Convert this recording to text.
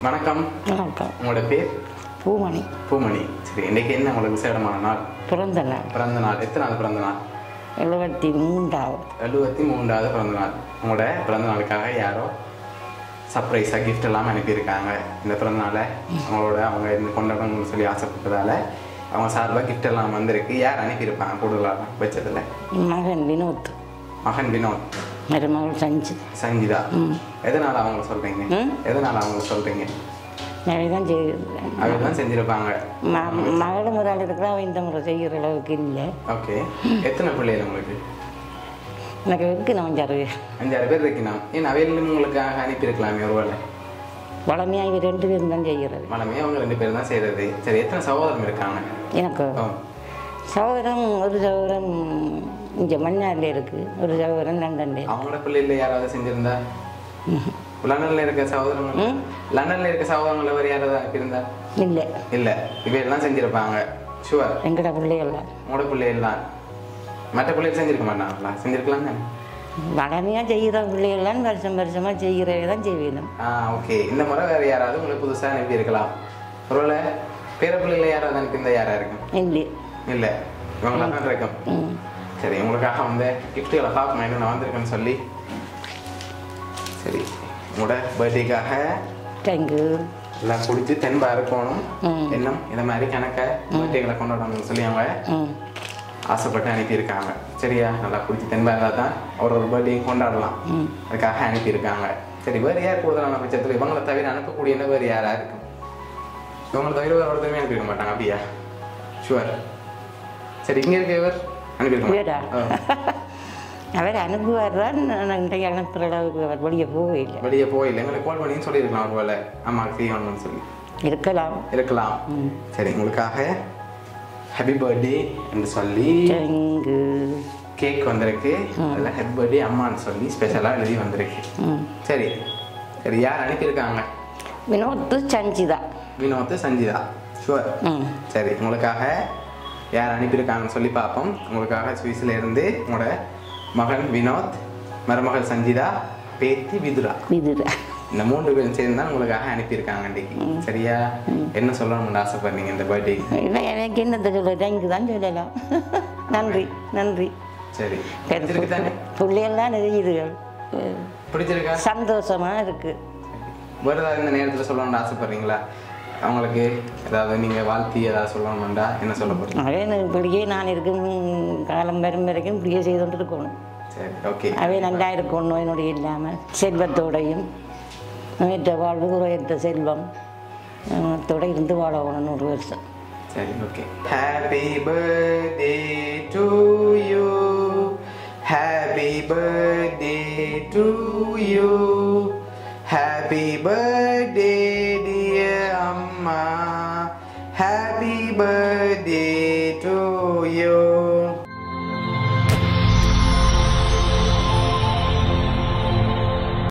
வணக்கம் வணக்கம் உங்களோட பேர் பூமணி பூமணி சரி இன்னைக்கு என்ன உங்களுக்கு விசேடமான நாள் பிறந்த நாள் பிறந்த நாள் எத்தனாவது பிறந்த நாள் எழுபத்தி மூன்றாவது எழுபத்தி மூன்றாவது பிறந்த நாள் உங்களோட பிறந்த நாளுக்காக யாரோ சர்ப்ரைஸாக கிஃப்ட் எல்லாம் அனுப்பியிருக்காங்க இந்த பிறந்த நாளை அவங்களோட அவங்க இந்த கொண்டாடணும்னு சொல்லி ஆசைப்பட்டதால அவங்க சார்பாக கிஃப்ட் எல்லாம் வந்திருக்கு யார் அனுப்பியிருப்பாங்க கூடுதலாக வச்சதில் மகன் வினோத் மகன் வினோத் மருமகள் சஞ்சு சங்கீதா எதனால் அவங்கள சொல்கிறீங்க ம். எதனால் அவங்கள சொல்கிறீங்க நிறைய தான் செய்யுது அவங்க தான் செஞ்சுருப்பாங்க ம மகளும் ஒரு ஆள் இருக்கிறா அவன் இந்த முறை செய்கிற அளவுக்கு இல்லை ஓகே எத்தனை பிள்ளைகள் உங்களுக்கு எனக்கு இருக்கு நான் அஞ்சாறு அஞ்சாறு பேர் இருக்கணும் ஏன் அவையிலும் உங்களுக்காக அனுப்பியிருக்கலாமே ஒருவேளை வளமையாக இவ ரெண்டு பேரும் தான் செய்கிறது மனமே அவங்க ரெண்டு பேரும் தான் செய்கிறது சரி எத்தனை சகோதரம் இருக்காங்க எனக்கு ஓ சகோதரம் ஒரு சகோதரம் இங்கே மன்னாரில் இருக்குது ஒரு சகோதரம் லண்டன்ல அவங்களோட பிள்ளைல யாராவது செஞ்சிருந்தா லண்டன்ல இருக்க சகோதரங்கள் லண்டன்ல இருக்க சகோதரங்களை வேறு யாராவது அனுப்பியிருந்தா இல்லை இல்ல இவையெல்லாம் செஞ்சிருப்பாங்க ஷுவர் எங்கட பிள்ளைகள்லாம் உங்களோட பிள்ளைகள் தான் மற்ற பிள்ளைகள் செஞ்சிருக்க மாட்டாங்களா செஞ்சிருக்கலாம் தானே வளமையாக செய்கிற பிள்ளைகள்லாம் வருஷம் வருஷமாக செய்கிறவே தான் செய்வேணும் ஆ ஓகே இந்த முறை வேற யாராவது உங்களுக்கு புதுசா அனுப்பியிருக்கலாம் ஒருவேளை பேர பிள்ளைகளை யாராவது அனுப்பியிருந்தா யாரா இருக்கும் இல்லை இல்ல இவங்களா தான் இருக்கும் ம் சரி உங்களுக்காக வந்து கிஃப்ட்டுகளை பார்க்கணும் என்ன நான் வந்திருக்கேன்னு சொல்லி சரி உங்களோட பர்த்டேக்காக தேங்க்யூ எல்லாம் குடிச்சு தென்பா இருக்கணும் ம். இன்னும் இந்த மாதிரி கணக்க பர்த்டேகளை கொண்டாடணும்னு சொல்லி அவங்க ம் ஆசைப்பட்டு அனுப்பியிருக்காங்க சரியா நல்லா குடிச்சு தென்பா இருந்தால் தான் ஒரு ஒரு பர்த்டே கொண்டாடலாம் ம் அதுக்காக அனுப்பியிருக்காங்க சரி வேறு யார் கூடுதலான பட்சத்தில் இவங்களை தவிர அனுப்பக்கூடிய வேறு யாரா இருக்கும் இவங்களை தவிர வேறு ஒருத்தருமே அனுப்பியிருக்க மாட்டாங்க அப்படியா ஷுவர் சரி இங்கே இருக்க இவர் அனுப்பியிருக்க வேறா மாட்டாங்க. ஆ. அவர் அனுப்புவார் தான் நான் இன்றைக்கு அனுப்புகிற அளவுக்கு அவர் வெளியே போகவே இல்லை வெளியே போயில்லை எங்களுக்கு கால் பண்ணின்னு சொல்லியிருக்கலாம் ஒரு வேலை அம்மாவுக்கு செய்யணும்னு சொல்லி இருக்கலாம் இருக்கலாம் சரி உங்களுக்காக ஹாப்பி பர்த்டே என்று சொல்லி தேங்க்யூ கேக் வந்திருக்கு அதில் ஹாப்பி பர்த்டே அம்மான்னு சொல்லி ஸ்பெஷலாக எழுதி வந்திருக்கு ம் சரி சரி யார் அனுப்பியிருக்காங்க வினோத்து சஞ்சிதா வினோத் சஞ்சிதா ஷுவர் ம் சரி உங்களுக்காக யார் அனுப்பியிருக்காங்கன்னு சொல்லி பார்ப்போம் உங்களுக்காக சுவிஸ்ல இருந்து உங்களோட மகன் வினோத் மருமகள் சஞ்சிதா பேத்தி விதுரா விதுரா இந்த மூன்று பேரும் சேர்ந்து தான் உங்களுக்காக அனுப்பியிருக்காங்க இன்னைக்கு சரியா என்ன சொல்லணும்னு ஆசைப்படுறீங்க இந்த பர்த்டே இல்லை எனக்கு என்னத்தை சொல்ல தேங்க்யூ தான் சொல்லலாம் நன்றி நன்றி சரி பிடிச்சிருக்கு தானே பிள்ளைகள்லாம் நிறையுதுகள் பிடிச்சிருக்கா சந்தோஷமாக இருக்குது வேறு ஏதாவது இந்த நேரத்தில் சொல்லணும்னு ஆசைப்படுறீங்களா அவங்களுக்கு ஏதாவது நீங்கள் வாழ்த்தி ஏதாவது சொல்லணும்டா என்ன சொல்ல போறீங்க அதே எனக்கு இப்படியே நான் இருக்கும் காலம் வரும் வரைக்கும் இப்படியே செய்து கொண்டு இருக்கணும் சரி ஓகே அவை நல்லா இருக்கணும் என்னுடைய இல்லாமல் செல்வத்தோடையும் நோயற்ற வாழ்வு குறையற்ற செல்வம் தோட இருந்து வாழணும் நூறு வருஷம் சரி okay happy birthday to you happy birthday to you happy birthday dear அம்மா ஹாப்பி பர்த்டே டு யூ